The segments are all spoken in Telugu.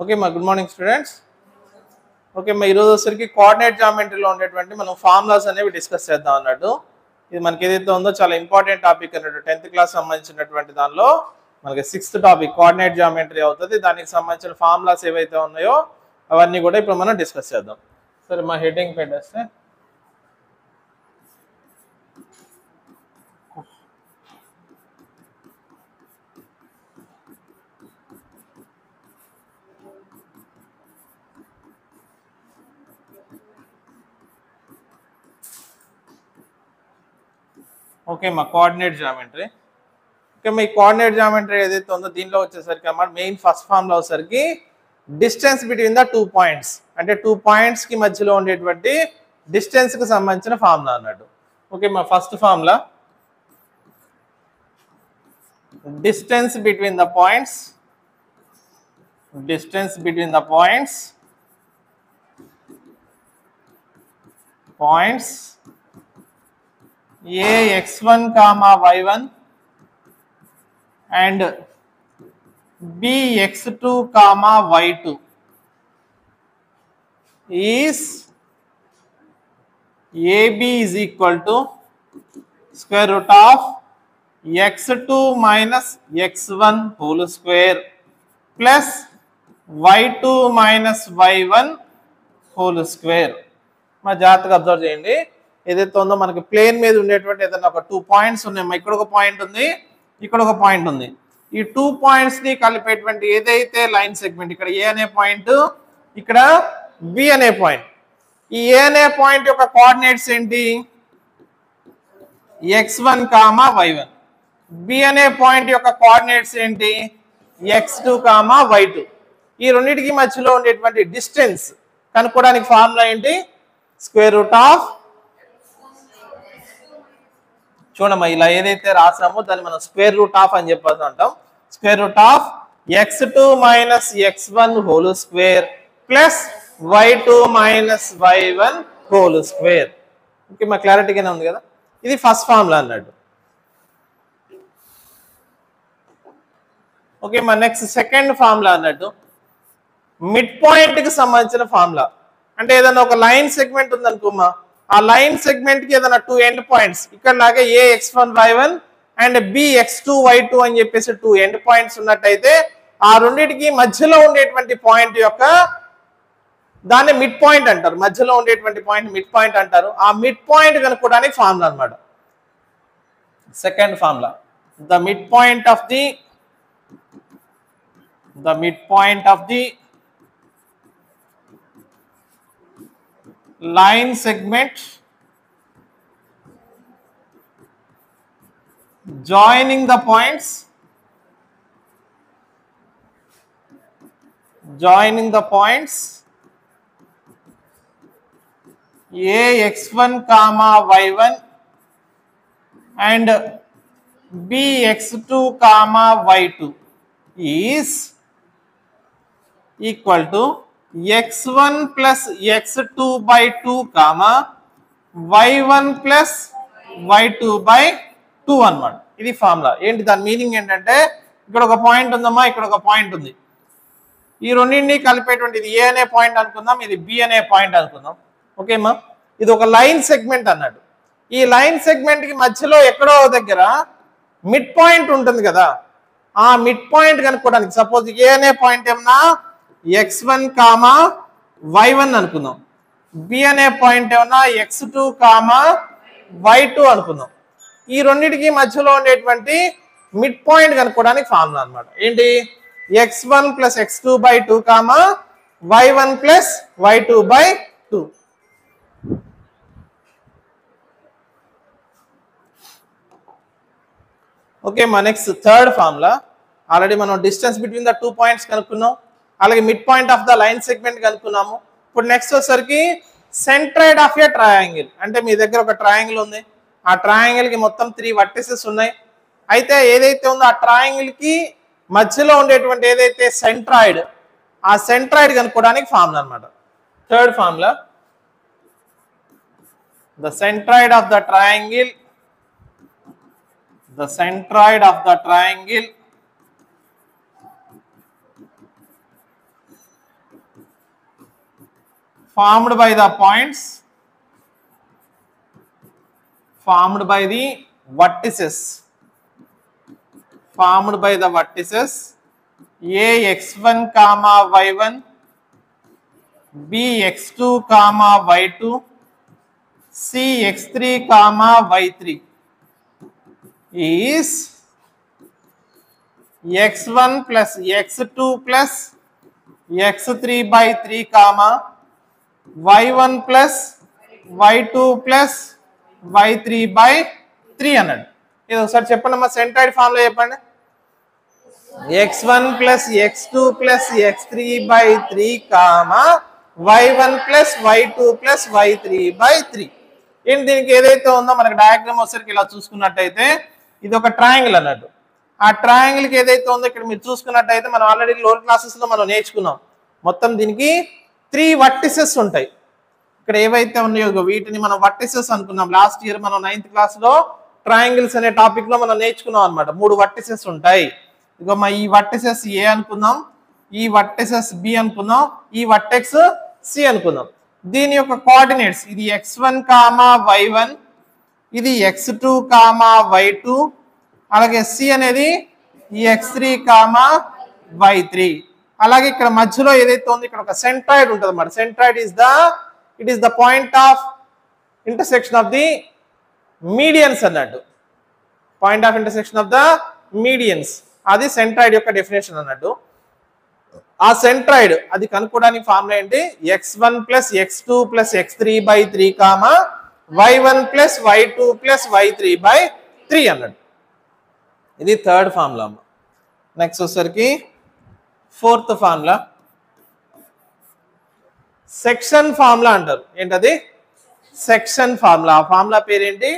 ఓకే మా గుడ్ మార్నింగ్ స్టూడెంట్స్ ఓకే మా ఈరోజు వచ్చరికి కోఆర్డినేట్ జామెట్రీలో ఉండేటువంటి మనం ఫార్ములాస్ అనేవి డిస్కస్ చేద్దాం అన్నట్టు ఇది మనకి ఏదైతే ఉందో చాలా ఇంపార్టెంట్ టాపిక్ అన్నట్టు టెన్త్ క్లాస్ సంబంధించినటువంటి దానిలో మనకి సిక్స్త్ టాపిక్ కోఆర్డినేట్ జామెట్రీ అవుతుంది దానికి సంబంధించిన ఫార్ములాస్ ఏవైతే ఉన్నాయో అవన్నీ కూడా ఇప్పుడు మనం డిస్కస్ చేద్దాం సరే మా హెడ్డింగ్ పెట్టేస్తే ఓకే మా కోఆర్డినేట్ జామెట్రీ ఓకే మా ఈ కోఆర్డినేట్ జామెట్రీ ఏదైతే ఉందో దీనిలో వచ్చేసరికి అన్నమాట మెయిన్ ఫస్ట్ ఫామ్లో వచ్చేసరికి distance between the two points అంటే టూ పాయింట్స్కి మధ్యలో ఉండేటువంటి డిస్టెన్స్కి సంబంధించిన ఫార్ములా అన్నట్టు ఓకే మా first formula distance between the points distance between the points points a x1 comma y1 and b x2 comma y2 is ab is equal to square root of x2 minus x1 whole square plus y2 minus y1 whole square మా జాగ్రత్తగా అబ్జర్వ్ చేయండి ఏదైతే ఉందో మనకి ప్లేన్ మీద ఉండేటువంటి ఏదైనా ఒక టూ పాయింట్స్ ఉన్నాయి ఇక్కడ ఒక పాయింట్ ఉంది ఇక్కడ ఒక పాయింట్ ఉంది ఈ టూ పాయింట్స్ ని కలిపేటువంటి ఏదైతే లైన్ సెగ్మెంట్ ఇక్కడ ఏ అనే పాయింట్ ఇక్కడ బి అనే పాయింట్ ఈ ఏ అనే పాయింట్ యొక్క కోఆర్డినేట్స్ ఏంటి x one comma y one B అనే పాయింట్ యొక్క కోఆర్డినేట్స్ ఏంటి x two comma y two ఈ రెండింటికి మధ్యలో ఉండేటువంటి డిస్టెన్స్ కనుక్కోవడానికి ఫార్ములా ఏంటి స్క్వేర్ రూట్ ఆఫ్ చూడమ్మా ఇలా ఏదైతే రాసామో దాన్ని మనం స్క్వేర్ రూట్ ఆఫ్ అని చెప్పేసి అంటాం square root of x two minus x one whole square plus y two minus y one whole square okay మా క్లారిటీగానే ఉంది కదా ఇది ఫస్ట్ ఫార్ములా అన్నట్టు ఓకే మా నెక్స్ట్ సెకండ్ ఫార్ములా అన్నట్టు మిడ్ పాయింట్ కి సంబంధించిన ఫార్ములా అంటే ఏదైనా ఒక లైన్ సెగ్మెంట్ ఉందనుకోమా ఆ లైన్ సెగ్మెంట్ కి ఏదైనా టూ ఎండ్ పాయింట్స్ ఇక్కడ లాగా A x one y one and B x two y two అని చెప్పేసి టూ ఎండ్ పాయింట్స్ ఉన్నట్టయితే ఆ రెండింటికి మధ్యలో ఉండేటువంటి పాయింట్ యొక్క దాన్ని మిడ్ పాయింట్ అంటారు మధ్యలో ఉండేటువంటి పాయింట్ మిడ్ పాయింట్ అంటారు ఆ మిడ్ పాయింట్ కనుక్కోవడానికి ఫార్ములా అనమాట second formula the mid point of the the mid point of the line segment joining the points joining the points a x1 comma y1 and b x2 comma y2 is equal to x1 plus x2 by 2 comma y1 plus y2 by 2 అన్నమాట ఇది ఫార్ములా ఏంటి దాని మీనింగ్ ఏంటంటే ఇక్కడ ఒక పాయింట్ ఉందమ్మా ఇక్కడ ఒక పాయింట్ ఉంది ఈ రెండింటిని కలిపేటువంటి ఇది ఏ అనే పాయింట్ అనుకుందాం ఇది బి అనే పాయింట్ అనుకుందాం ఓకేమ్మా ఇది ఒక లైన్ సెగ్మెంట్ అన్నాడు ఈ లైన్ సెగ్మెంట్ కి మధ్యలో ఎక్కడో దగ్గర మిడ్ పాయింట్ ఉంటుంది కదా ఆ మిడ్ పాయింట్ కనుక్కోవడానికి సపోజ్ ఏ అనే పాయింట్ ఏమన్నా x one comma y one అనుకుందాం బి అనే పాయింట్ ఏమన్నా x two comma y two అనుకుందాం ఈ రెండింటికి మధ్యలో ఉండేటువంటి మిడ్ పాయింట్ కనుక్కోవడానికి ఫార్ములా అనమాట ఏంటి x one plus x two by two comma y one plus y two by two okay మా నెక్స్ట్ థర్డ్ ఫార్ములా ఆల్రెడీ మనం distance between the two points కనుక్కున్నాం అలాగే mid point of the line segment కనుక్కున్నాము ఇప్పుడు నెక్స్ట్ వచ్చేసరికి సెంట్రైడ్ ఆఫ్ ఏ ట్రయాంగిల్ అంటే మీ దగ్గర ఒక ట్రయాంగిల్ ఉంది ఆ ట్రయాంగిల్ కి మొత్తం త్రీ వర్టిసెస్ ఉన్నాయి అయితే ఏదైతే ఉందో ఆ ట్రయాంగిల్ కి మధ్యలో ఉండేటువంటి ఏదైతే సెంట్రాయిడ్ ఆ సెంట్రాయిడ్ కనుక్కోవడానికి ఫార్ములా అనమాట third formula the centroid of the triangle the centroid of the triangle formed by the points formed by the vertices formed by the vertices a x1 comma y1 b x2 comma y2 c x3 comma y3 is x1 plus x2 plus x3 by 3 comma y1 plus y2 plus y3 by 3 అన్నాడు ఇది ఒకసారి చెప్పండి అమ్మా సెంట్రాయిడ్ ఫామ్ లో చెప్పండి x1 plus x2 plus x3 by 3 comma y1 plus y2 plus y3 by 3 ఏంటి దీనికి ఏదైతే ఉందో మనకి డయాగ్రామ్ వచ్చరికి ఇలా చూసుకున్నట్టయితే ఇది ఒక ట్రయాంగిల్ అన్నట్టు ఆ ట్రయాంగిల్ కి ఏదైతే ఉందో ఇక్కడ మీరు చూసుకున్నట్టయితే మనం ఆల్రెడీ లోవర్ క్లాసెస్ లో మనం నేర్చుకున్నాం మొత్తం దీనికి త్రీ వర్టిసెస్ ఉంటాయి ఇక్కడ ఏవైతే ఉన్నాయో ఇగో వీటిని మనం వర్టిసెస్ అనుకున్నాం లాస్ట్ ఇయర్ మనం నైన్త్ క్లాస్ లో ట్రయాంగిల్స్ అనే టాపిక్ లో మనం నేర్చుకున్నాం అన్నమాట మూడు వర్టిసెస్ ఉంటాయి ఇగో మా ఈ వర్టిసెస్ ఏ అనుకుందాం ఈ వర్టిసెస్ బి అనుకుందాం ఈ వర్టెక్స్ సి అనుకుందాం దీని యొక్క కోఆర్డినేట్స్ ఇది x one comma y one ఇది x two comma y two అలాగే సి అనేది ఈ x three comma y three అలాగే ఇక్కడ మధ్యలో ఏదైతే ఉందో ఇక్కడ ఒక సెంట్రాయిడ్ ఉంటుంది అన్నమాట centroid is the it is the point of intersection of the medians అన్నట్టు point of intersection of the medians అది సెంట్రాయిడ్ యొక్క డెఫినేషన్ అన్నట్టు ఆ సెంట్రాయిడ్ అది కనుక్కోవడానికి ఫార్ములా ఏంటి x one plus x two plus x three by three comma y one plus y two plus y three by three అన్నట్టు ఇది థర్డ్ ఫార్ములా అమ్మ నెక్స్ట్ వచ్చేసరికి ఫోర్త్ ఫార్ములా సెక్షన్ ఫార్ములా అంటారు ఏంటది సెక్షన్ ఫార్ములా ఆ ఫార్ములా పేరేంటి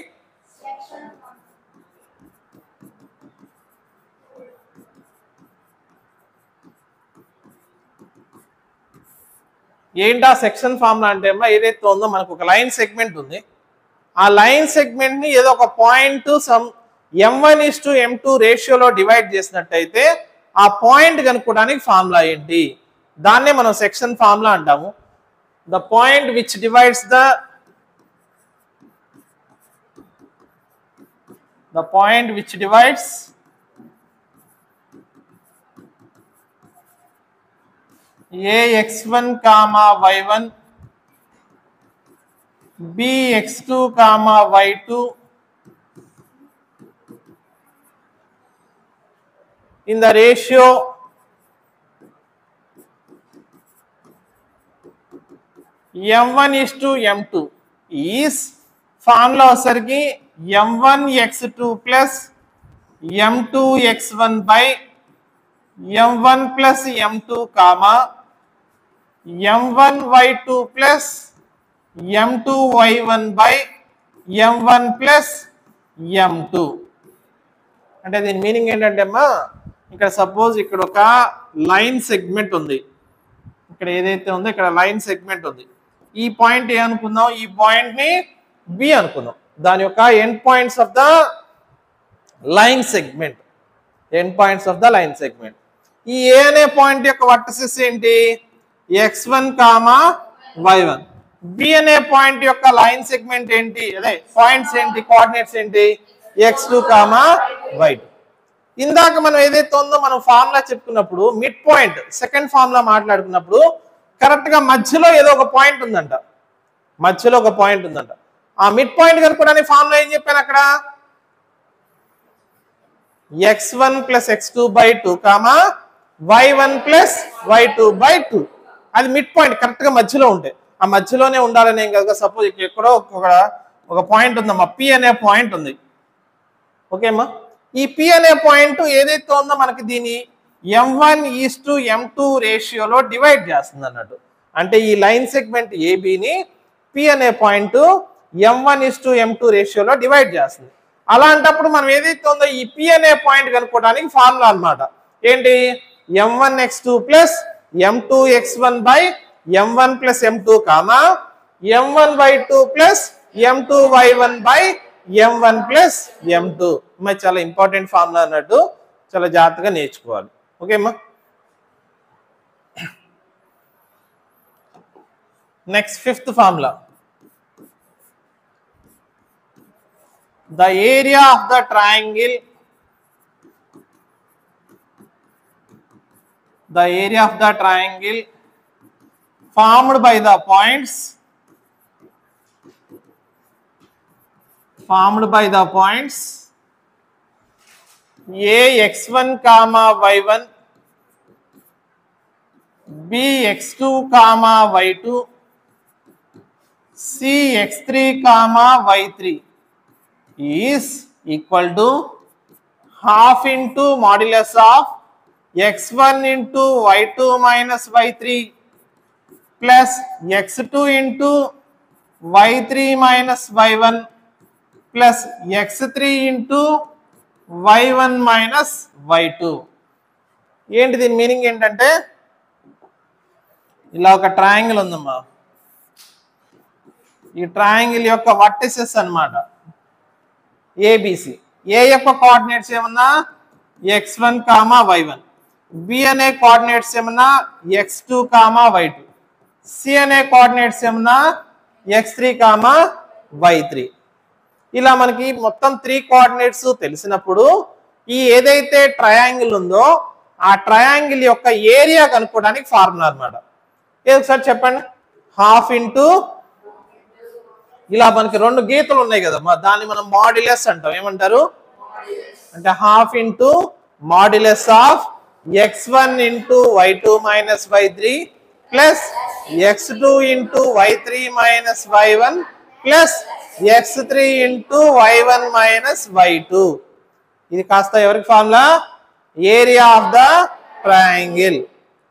ఏంటా సెక్షన్ ఫార్ములా అంటే అమ్మా ఏదైతే ఉందో మనకు ఒక లైన్ సెగ్మెంట్ ఉంది ఆ లైన్ సెగ్మెంట్ ని ఏదో ఒక point some m one is to m two రేషియోలో డివైడ్ చేసినట్టయితే ఆ పాయింట్ కనుక్కోవడానికి ఫార్ములా ఏంటి దాన్నే మనం సెక్షన్ ఫార్ములా అంటాము the point which divides the the point which divides ax1 comma y1 bx2 comma y2 in the ratio m1 is to m2 is formula వచ్చరికి m1 x2 plus m2 x1 by m1 plus m2 comma m1 y2 plus m2 y1 by m1 plus m2 అంటే దీని మీనింగ్ ఏంటంటే అమ్మా ఇక్కడ సపోజ్ ఇక్కడ ఒక లైన్ సెగ్మెంట్ ఉంది ఇక్కడ ఏదైతే ఉందో ఇక్కడ లైన్ సెగ్మెంట్ ఉంది ఈ పాయింట్ ఏ అనుకుందాం ఈ పాయింట్ ని బి అనుకుందాం దాని యొక్క end points of the line segment end points of the line segment ఈ ఏ అనే పాయింట్ యొక్క వర్టసెస్ ఏంటి x one comma y one B అనే పాయింట్ యొక్క లైన్ సెగ్మెంట్ ఏంటి అదే పాయింట్స్ ఏంటి కోఆర్డినేట్స్ ఏంటి x two comma y two ఇందాక మనం ఏదైతే ఉందో మనం ఫార్ములా చెప్పుకున్నప్పుడు మిడ్ పాయింట్ సెకండ్ ఫార్ములా మాట్లాడుకున్నప్పుడు కరెక్ట్ గా మధ్యలో ఏదో ఒక పాయింట్ ఉందంట మధ్యలో ఒక పాయింట్ ఉందంట ఆ మిడ్ పాయింట్ కనుక్కోవడానికి ఫార్ములా ఏం చెప్పాను అక్కడ x one plus x two by two comma y one plus y two by two అది మిడ్ పాయింట్ కరెక్ట్ గా మధ్యలో ఉంటాయి ఆ మధ్యలోనే ఉండాలని ఏం కదా సపోజ్ ఎక్కడో ఒక ఒక పాయింట్ ఉందమ్మా పి అనే పాయింట్ ఉంది ఓకేమ్మా ఈ పి అనే పాయింట్ ఏదైతే ఉందో మనకి దీని m one is to m two రేషియోలో డివైడ్ చేస్తుంది అన్నట్టు అంటే ఈ లైన్ సెగ్మెంట్ ఏబిని పి అనే point m one is to m two రేషియోలో డివైడ్ చేస్తుంది అలాంటప్పుడు మనం ఏదైతే ఉందో ఈ పి అనే పాయింట్ కనుక్కోవడానికి ఫార్ములా అన్నమాట ఏంటి m one x two plus m two x one by m one plus m two comma m one y two plus m two y one by m one plus m two మరి చాలా ఇంపార్టెంట్ ఫార్ములా అన్నట్టు చాలా జాగ్రత్తగా నేర్చుకోవాలి ఓకేమ్మా next fifth formula the area of the triangle the area of the triangle formed by the points formed by the points a x1 comma y1 b x2 comma y2 c x3 comma y3 is equal to half into modulus of x1 into y2 minus y3 plus x2 into y3 minus y1 plus x3 into y1 minus y2 ఏంటి దీని మీనింగ్ ఏంటంటే ఇలా ఒక ట్రయాంగిల్ ఉందమ్మా ఈ ట్రయాంగిల్ యొక్క వర్టిసెస్ అన్నమాట ఏబిసి ఏ యొక్క కోఆర్డినేట్స్ ఏమన్నా x one comma y one B అనే కోఆర్డినేట్స్ ఏమన్నా x two comma y two C అనే కోఆర్డినేట్స్ ఏమన్నా x three comma y three ఇలా మనకి మొత్తం త్రీ కోఆర్డినేట్స్ తెలిసినప్పుడు ఈ ఏదైతే ట్రయాంగిల్ ఉందో ఆ ట్రయాంగిల్ యొక్క ఏరియా కనుక్కోవడానికి ఫార్ములా అనమాట ఏది ఒకసారి చెప్పండి హాఫ్ ఇంటూ ఇలా మనకి రెండు గీతలు ఉన్నాయి కదమ్మా దాన్ని మనం మాడ్యులస్ అంటాం ఏమంటారు అంటే half into modulus of x one into y two minus y three plus x two into y three minus y one plus x three into y one minus y two ఇది కాస్త ఎవరికి formula area of the triangle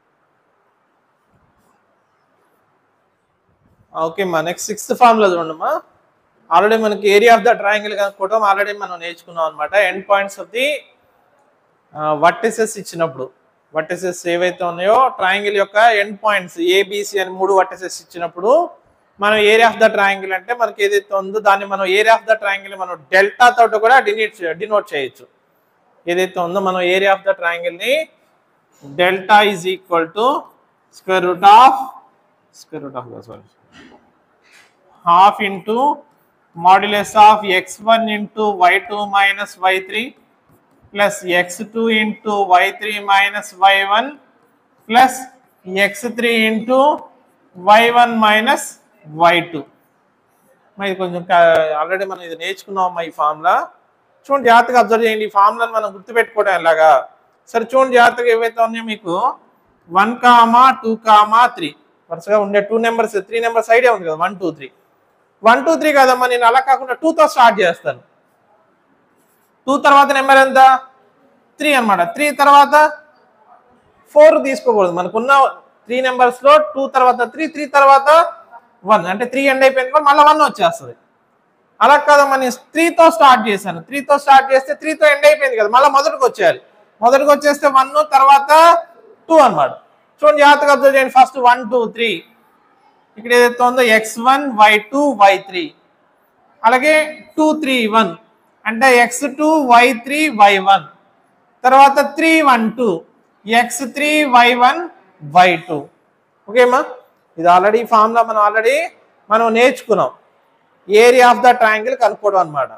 okay మా నెక్స్ట్ సిక్స్త్ ఫార్ములా చూడమ్మా ఆల్రెడీ మనకి ఏరియా ఆఫ్ ద ట్రయాంగిల్ కనుక్కోవడం ఆల్రెడీ మనం నేర్చుకున్నాం అనమాట end points of the vertices ఇచ్చినప్పుడు వర్టిసెస్ ఏవైతే ఉన్నాయో ట్రయాంగిల్ యొక్క ఎండ్ పాయింట్స్ ఏబిసి అని మూడు వర్టిసెస్ ఇచ్చినప్పుడు మనం ఏరియా ఆఫ్ ద ట్రయాంగిల్ అంటే మనకి ఏదైతే ఉందో దాన్ని మనం ఏరియా ఆఫ్ ద ట్రయాంగిల్ మనం డెల్టా తోటి కూడా డినోట్ డినోట్ చేయొచ్చు ఏదైతే ఉందో మనం ఏరియా ఆఫ్ ద ట్రయాంగిల్ని delta is equal to square root of square root of sorry half into modulus of x1 into y2 minus y3 plus x2 into y3 minus y1 plus x3 into y1 minus y2 మరి కొంచెం ఆల్రెడీ మనం ఇది నేర్చుకున్నాం ఈ ఫార్ములా చూడండి జాగ్రత్తగా అబ్జర్వ్ చేయండి ఈ ఫార్ములాని మనం గుర్తుపెట్టుకోవడం ఎలాగా సరే చూడండి జాగ్రత్తగా ఏవైతే ఉన్నాయో మీకు one comma two comma three వరుసగా ఉండే two numbers three numbers idea ఉంది కదా one two three one two three కాదమ్మా నేను అలా కాకుండా టూతో స్టార్ట్ చేస్తాను టూ తర్వాత నెంబర్ ఎంత త్రీ అన్నమాట త్రీ తర్వాత ఫోర్ తీసుకోకూడదు మనకున్న త్రీ నెంబర్స్ లో టూ తర్వాత త్రీ త్రీ తర్వాత వన్ అంటే త్రీ ఎండ్ అయిపోయింది కూడా మళ్ళీ వన్ వచ్చేస్తుంది అలా కాదమ్మా నేను త్రీతో స్టార్ట్ చేశాను త్రీతో స్టార్ట్ చేస్తే త్రీతో ఎండ్ అయిపోయింది కదా మళ్ళీ మొదటికి వచ్చేయాలి మొదటికి వచ్చేస్తే వన్ తర్వాత టూ అన్నమాట చూడండి జాగ్రత్తగా అబ్జర్వ్ చేయండి ఫస్ట్ వన్ టూ త్రీ ఇక్కడ ఏదైతే ఉందో x one y two y three అలాగే టూ త్రీ వన్ అంటే x two y three y one తర్వాత three one two x three y one y two ఓకేమా ఇది ఆల్రెడీ ఫార్ములా మనం ఆల్రెడీ మనం నేర్చుకున్నాం ఏరియా ఆఫ్ ద ట్రయాంగిల్ కనుక్కోవడం అనమాట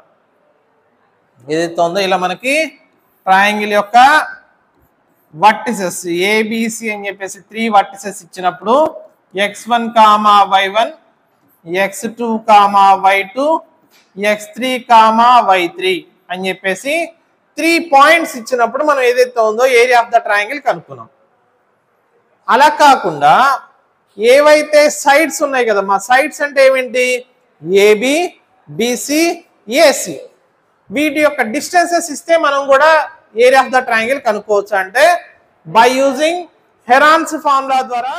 ఏదైతే ఉందో ఇలా మనకి ట్రయాంగిల్ యొక్క వర్టిసెస్ ఏబిసి అని చెప్పేసి త్రీ వర్టిసెస్ ఇచ్చినప్పుడు x one comma y one x two comma y two x three comma y three అని చెప్పేసి త్రీ పాయింట్స్ ఇచ్చినప్పుడు మనం ఏదైతే ఉందో ఏరియా ఆఫ్ ద ట్రయాంగిల్ కనుక్కున్నాం అలా కాకుండా ఏవైతే సైడ్స్ ఉన్నాయి కదా మా సైడ్స్ అంటే ఏమిటి ఏబి బిసి ఏసి వీటి యొక్క డిస్టెన్సెస్ ఇస్తే మనం కూడా ఏరియా ఆఫ్ ద ట్రయాంగిల్ కనుక్కోవచ్చు అంటే బై యూజింగ్ హెరాన్స్ ఫార్ములా ద్వారా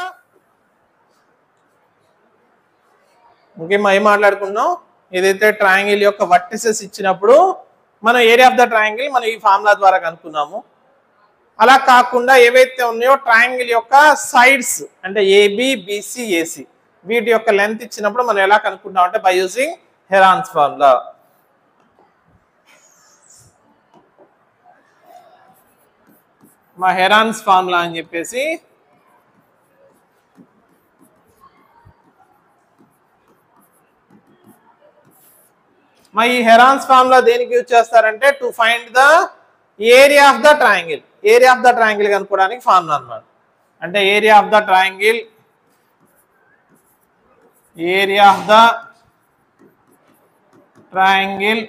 ఇంకేం ఏం మాట్లాడుకున్నాం ఏదైతే ట్రయాంగిల్ యొక్క వర్టిసెస్ ఇచ్చినప్పుడు మనం ఏరియా ఆఫ్ ద ట్రయాంగిల్ మనం ఈ ఫార్ములా ద్వారా కనుక్కున్నాము అలా కాకుండా ఏవైతే ఉన్నాయో ట్రయాంగిల్ యొక్క సైడ్స్ అంటే ఏబి బిసి ఏసి వీటి యొక్క లెంత్ ఇచ్చినప్పుడు మనం ఎలా కనుక్కుంటాం అంటే బై యూజింగ్ హెరాన్స్ ఫార్ములా మా హెరాన్స్ ఫార్ములా అని చెప్పేసి మరి ఈ హెరాన్స్ ఫార్ములా దేనికి యూజ్ చేస్తారంటే to find the area of the triangle area of the triangle కనుక్కోవడానికి ఫార్ములా అన్నమాట అంటే area of the triangle area of the triangle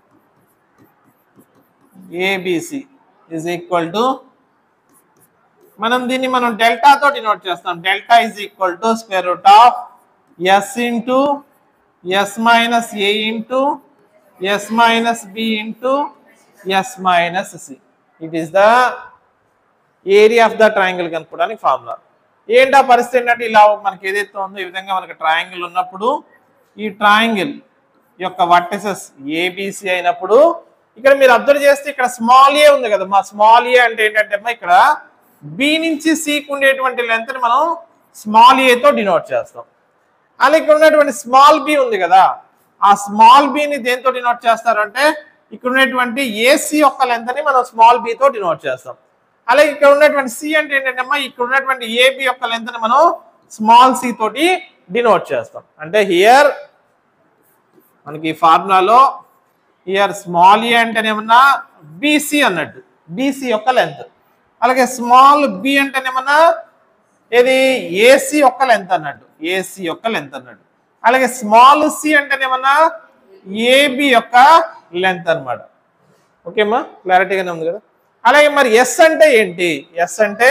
ABC is equal to మనం దీన్ని మనం డెల్టా తోటి నోట్ చేస్తాం delta is equal to square root of s into s minus a into s minus b into s minus c it is the area of the triangle కనుక్కోవడానికి ఫార్ములా ఏంటా పరిస్థితి ఏంటంటే ఇలా మనకి ఏదైతే ఉందో ఈ విధంగా మనకి ట్రయాంగిల్ ఉన్నప్పుడు ఈ ట్రయాంగిల్ యొక్క వర్టిసెస్ ఏబిసి అయినప్పుడు ఇక్కడ మీరు అబ్జర్వ్ చేస్తే ఇక్కడ స్మాల్ ఏ ఉంది కదా మా స్మాల్ ఏ అంటే ఏంటంటే అమ్మా ఇక్కడ బి నుంచి సికి ఉండేటువంటి లెంత్ ని మనం స్మాల్ ఏతో డినోట్ చేస్తాం అలాగే ఇక్కడ ఉన్నటువంటి స్మాల్ బి ఉంది కదా ఆ స్మాల్ ని దేంతో డినోట్ చేస్తారంటే ఇక్కడ ఉన్నటువంటి ఏసీ యొక్క లెంత్ ని మనం స్మాల్ తో డినోట్ చేస్తాం అలాగే ఇక్కడ ఉన్నటువంటి సి అంటే ఏంటంటే అమ్మా ఇక్కడ ఉన్నటువంటి ఏబి యొక్క లెంత్ ని మనం స్మాల్ సి తోటి డినోట్ చేస్తాం అంటే హియర్ మనకి ఈ ఫార్ములాలో హియర్ స్మాల్ ఏ అంటేనేమన్నా బీసీ అన్నట్టు బీసీ యొక్క లెంత్ అలాగే స్మాల్ బి అంటేనేమన్నా ఇది ఏసీ యొక్క లెంత్ అన్నట్టు ఏసీ యొక్క లెంత్ అన్నట్టు అలాగే స్మాల్ సి అంటేనేమన్నా ఏబి యొక్క లెంత్ అన్నమాట ఓకేమ్మా క్లారిటీగానే ఉంది కదా అలాగే మరి ఎస్ అంటే ఏంటి ఎస్ అంటే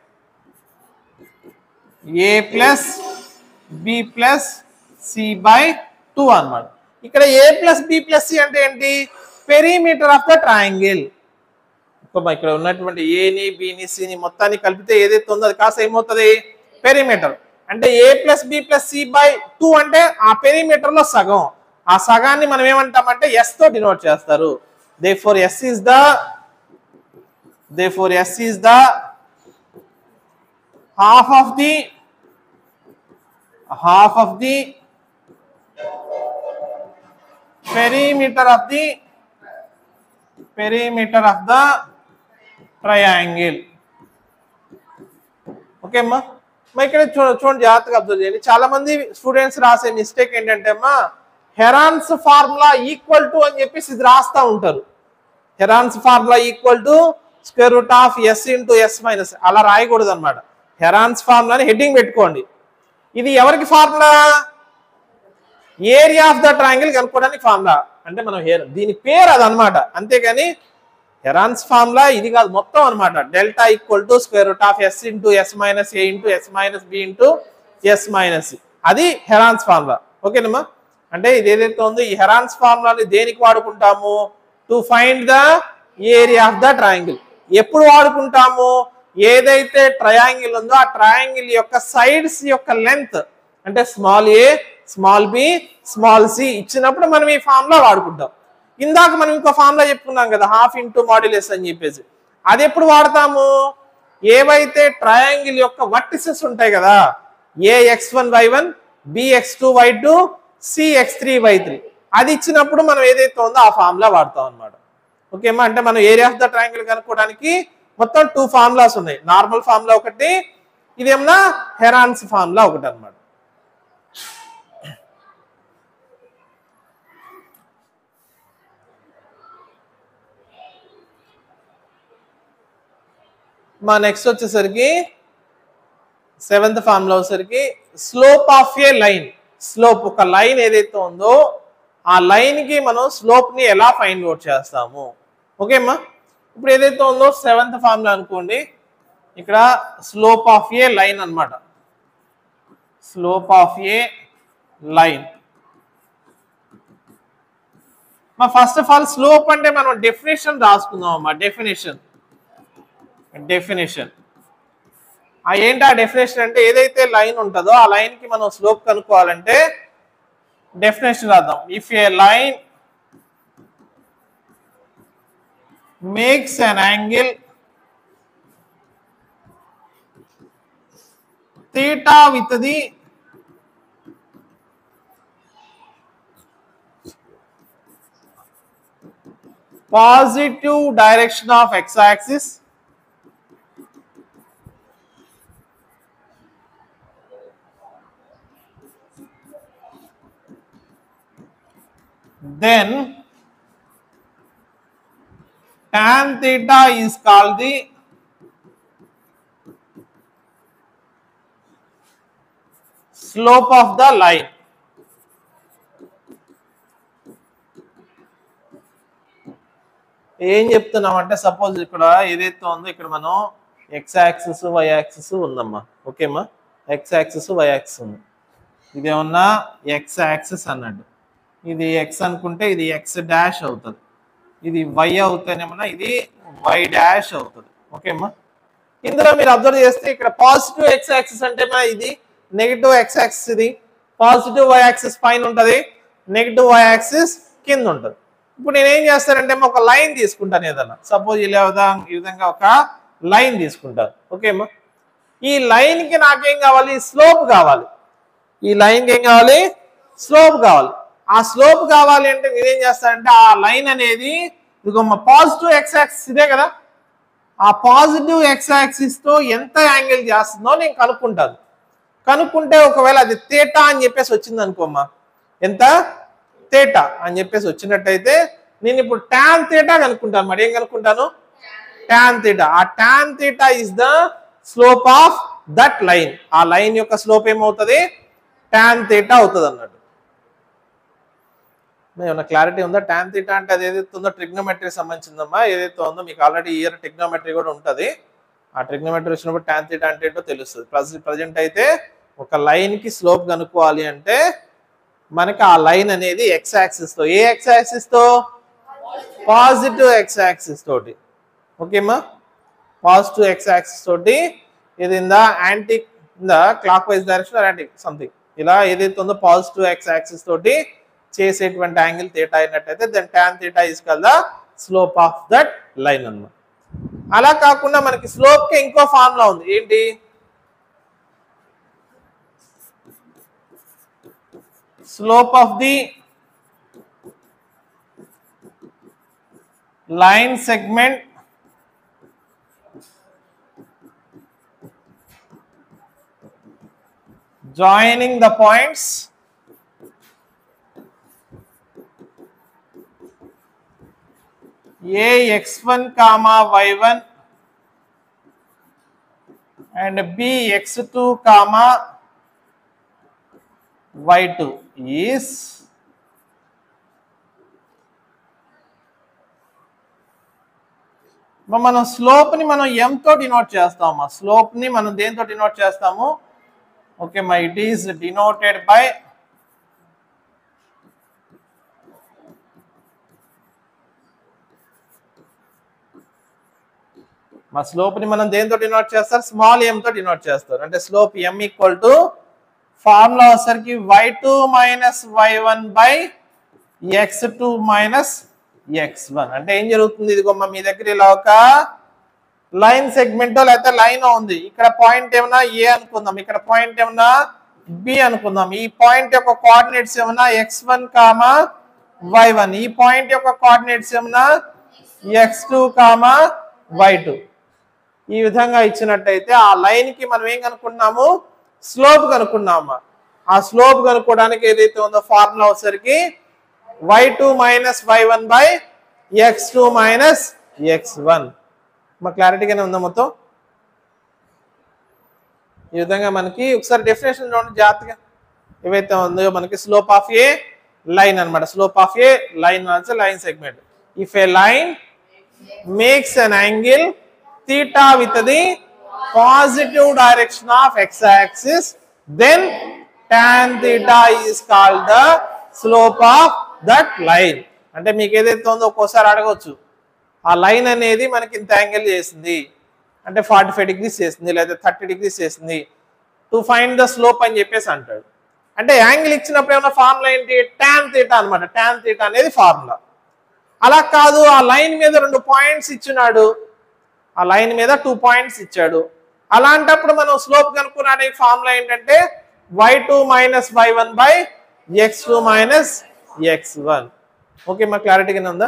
a plus b plus c by two అన్నమాట ఇక్కడ a plus b plus c అంటే ఏంటి పెరీమీటర్ ఆఫ్ ద ట్రయాంగిల్ ఇక్కడ ఉన్నటువంటి ఏని బిని సిని మొత్తాన్ని కలిపితే ఏదైతే ఉందో అది కాస్త ఏమవుతుంది పెరీమీటర్ అంటే a plus b plus c by two అంటే ఆ పెరీమీటర్ లో సగం ఆ సగాన్ని మనం ఏమంటామంటే ఎస్ తో డినోట్ చేస్తారు therefore s is the therefore s is the half of the half of the perimeter of the perimeter of the triangle okay అమ్మా మరి ఇక్కడ చూ చూడండి జాగ్రత్తగా అబ్జర్వ్ చేయండి చాలా మంది స్టూడెంట్స్ రాసే మిస్టేక్ ఏంటంటే అమ్మా హెరాన్స్ ఫార్ములా ఈక్వల్ టు అని చెప్పేసి ఇది రాస్తా ఉంటారు Heron's formula equal to square root of s into s minus అలా రాయకూడదు అనమాట హెరాన్స్ ఫార్ములాని హెడ్డింగ్ పెట్టుకోండి ఇది ఎవరికి formula area of the triangle కనుక్కోవడానికి ఫార్ములా అంటే మనం హెర్ దీని పేరు అది అనమాట అంతేగాని హెరాన్స్ ఫార్ములా ఇది కాదు మొత్తం అనమాట delta equal to square root of s into s minus a into s minus b into s minus అది హెరాన్స్ ఫార్ములా ఓకేనమ్మా అంటే ఇది ఏదైతే ఉందో ఈ హెరాన్స్ ఫార్ములాని దేనికి వాడుకుంటాము to find the area of the triangle ఎప్పుడు వాడుకుంటాము ఏదైతే ట్రయాంగిల్ ఉందో ఆ ట్రయాంగిల్ యొక్క సైడ్స్ యొక్క లెంత్ అంటే small a small b small c ఇచ్చినప్పుడు మనం ఈ ఫార్ములా వాడుకుంటాం ఇందాక మనం ఇంకో ఫార్ములా చెప్పుకున్నాం కదా హాఫ్ ఇంటూ మాడ్యులస్ అని చెప్పేసి అది ఎప్పుడు వాడతాము ఏవైతే ట్రయాంగిల్ యొక్క వర్టిసెస్ ఉంటాయి కదా A x one y one B x two y two C x three y three అది ఇచ్చినప్పుడు మనం ఏదైతే ఉందో ఆ ఫార్ములా వాడతాం అనమాట ఓకేమా అంటే మనం ఏరియా ఆఫ్ ద ట్రయాంగిల్ కనుక్కోవడానికి మొత్తం టూ ఫార్ములాస్ ఉన్నాయి నార్మల్ ఫార్ములా ఒకటి ఇదేమన్నా హెరాన్స్ ఫార్ములా ఒకటి అనమాట మా నెక్స్ట్ వచ్చేసరికి సెవెంత్ ఫార్ములా వచ్చేసరికి slope of a line slope ఒక లైన్ ఏదైతే ఉందో ఆ లైన్ కి మనం స్లోప్ ని ఎలా ఫైండ్ అవుట్ చేస్తాము ఓకే అమ్మా ఇప్పుడు ఏదైతే ఉందో సెవెంత్ ఫార్ములా అనుకోండి ఇక్కడ స్లోప్ ఆఫ్ ఏ లైన్ అన్నమాట స్లోప్ ఆఫ్ ఏ లైన్ మా ఫస్ట్ ఆఫ్ ఆల్ స్లోప్ అంటే మనం డెఫినేషన్ రాసుకుందాం అమ్మా డెఫినేషన్ డెఫినేషన్ ఆ ఏంటి ఆ డెఫినేషన్ అంటే ఏదైతే లైన్ ఉంటుందో ఆ లైన్ కి మనం స్లోప్ కనుక్కోవాలంటే డెఫినేషన్ రాద్దాం if a line makes an angle theta with the positive direction of x-axis then tan theta is called the slope of the line ఏం చెప్తున్నామంటే సపోజ్ ఇక్కడ ఏదైతే ఉందో ఇక్కడ మనం ఎక్స్ యాక్సిస్ వై యాక్సిస్ ఉందమ్మా ఓకేమ్మా ఎక్స్ యాక్సిస్ వై యాక్సిస్ ఉంది ఇదేమన్నా ఎక్స్ యాక్సిస్ అన్నట్టు ఇది ఎక్స్ అనుకుంటే ఇది ఎక్స్ డాష్ అవుతుంది ఇది వై అవుతానేమన్నా ఇది వై డాష్ అవుతుంది ఓకేమ్మా ఇందులో మీరు అబ్జర్వ్ చేస్తే ఇక్కడ పాజిటివ్ ఎక్స్ యాక్సిస్ అంటే మా ఇది నెగిటివ్ ఎక్స్ యాక్సిస్ ఇది పాజిటివ్ వై యాక్సిస్ పైన ఉంటుంది నెగిటివ్ వై యాక్సిస్ కింద ఉంటుంది ఇప్పుడు నేను ఏం చేస్తానంటే ఒక లైన్ తీసుకుంటాను ఏదన్నా సపోజ్ ఇలా విధంగా ఈ విధంగా ఒక లైన్ తీసుకుంటాను ఓకేమ్మా ఈ లైన్కి నాకేం కావాలి స్లోప్ కావాలి ఈ లైన్కి ఏం కావాలి స్లోప్ కావాలి ఆ స్లోప్ కావాలి అంటే నేనేం చేస్తానంటే ఆ లైన్ అనేది ఇదిగో పాజిటివ్ ఎక్స్ యాక్సిస్ ఇదే కదా ఆ పాజిటివ్ ఎక్స్ యాక్సిస్ తో ఎంత యాంగిల్ చేస్తుందో నేను కనుక్కుంటాను కనుక్కుంటే ఒకవేళ అది తేటా అని చెప్పేసి వచ్చింది అనుకోమ్మా ఎంత తేటా అని చెప్పేసి వచ్చినట్టయితే నేను ఇప్పుడు ట్యాన్ తేటా కనుక్కుంటాను మరి ఏం కనుక్కుంటాను ట్యాన్ తీటా ఆ tan theta is the slope of that line ఆ లైన్ యొక్క స్లోప్ ఏమవుతుంది ట్యాన్ తీటా అవుతుంది అన్నట్టు ఏమన్నా క్లారిటీ ఉందా ట్యాన్ తీటా అంటే అది ఏదైతే ఉందో ట్రిగ్నోమెట్రీ సంబంధించిందమ్మా ఏదైతే ఉందో మీకు ఆల్రెడీ ఇయర్ ట్రిగ్నోమెట్రీ కూడా ఉంటుంది ఆ ట్రిగ్నోమెట్రీ వచ్చినప్పుడు ట్యాన్ తీటా అంటే ఏంటో తెలుస్తుంది ప్రజెంట్ అయితే ఒక లైన్ కి స్లోప్ కనుక్కోవాలి అంటే మనకి ఆ లైన్ అనేది ఎక్స్ యాక్సిస్ తో ఏ ఎక్స్ యాక్సిస్ తో పాజిటివ్ ఎక్స్ యాక్సిస్ తోటి ఓకేమ్మా పాజిటివ్ ఎక్స్ యాక్సిస్ తోటి ఇది in the anti in the clockwise direction anti something ఇలా ఏదైతే ఉందో పాజిటివ్ ఎక్స్ యాక్సిస్ తోటి చేసేటువంటి యాంగిల్ థీటా అయినట్టయితే then tan theta is called the slope of that line అన్నమాట అలా కాకుండా మనకి స్లోప్ కి ఇంకో ఫార్ములా ఉంది ఏంటి slope of the line segment joining the points a x1 comma y1 and b x2 comma y2 is మరి మనం స్లోప్ ని మనం ఎం తో డినోట్ చేస్తాము స్లోప్ ని మనం దేంతో డినోట్ చేస్తాము ఓకే మా ఇట్ ఈస్ డినోటెడ్ బై మా స్లోప్ ని మనం దేంతో డినోట్ చేస్తారు స్మాల్ ఎం తో డినోట్ చేస్తారు అంటే slope m equal to formula వచ్చేసరికి y two minus y one by x two minus x one అంటే ఏం జరుగుతుంది ఇదిగోమ్మ మీ దగ్గర ఇలా ఒక లైన్ సెగ్మెంట్ లేకపోతే లైన్ ఉంది ఇక్కడ పాయింట్ ఏమన్నా ఏ అనుకుందాం ఇక్కడ పాయింట్ ఏమన్నా బి అనుకుందాం ఈ పాయింట్ యొక్క కోఆర్డినేట్స్ ఏమన్నా x one comma y one ఈ పాయింట్ యొక్క కోఆర్డినేట్స్ ఏమన్నా x two comma y two ఈ విధంగా ఇచ్చినట్టయితే ఆ లైన్ కి మనం ఏం కనుక్కున్నాము స్లోప్ కనుక్కున్నాము ఆ స్లోప్ కనుక్కోవడానికి ఏదైతే ఉందో ఫార్ములా వచ్చేసరికి y two minus y one by x two minus x one మా క్లారిటీగానే ఉందా మొత్తం ఈ విధంగా మనకి ఒకసారి డెఫినేషన్ చూడండి జాగ్రత్తగా ఏవైతే ఉందో మనకి స్లోప్ ఆఫ్ ఏ లైన్ అన్నమాట slope of a line line segment if a line makes an angle theta with the positive direction of x-axis, then tan theta is called the slope of that line. అంటే మీకు ఏదైతే ఉందో ఒక్కోసారి అడగవచ్చు ఆ లైన్ అనేది మనకి ఇంత యాంగిల్ చేసింది అంటే ఫార్టీ ఫైవ్ డిగ్రీస్ చేసింది లేదా థర్టీ డిగ్రీస్ చేసింది టు ఫైండ్ ద స్లోప్ అని చెప్పేసి అంటాడు అంటే యాంగిల్ ఇచ్చినప్పుడు ఏమన్నా ఫార్ములా ఏంటి ట్యాన్ తీటా అనమాట ట్యాన్ తీటా అనేది ఫార్ములా అలా కాదు ఆ లైన్ మీద రెండు పాయింట్స్ ఇచ్చినాడు ఆ లైన్ మీద టూ పాయింట్స్ ఇచ్చాడు అలాంటప్పుడు మనం స్లోప్ కనుక్కునే ఫార్ములా ఏంటంటే y two minus y one by x two minus x one okay మా క్లారిటీగానే ఉందా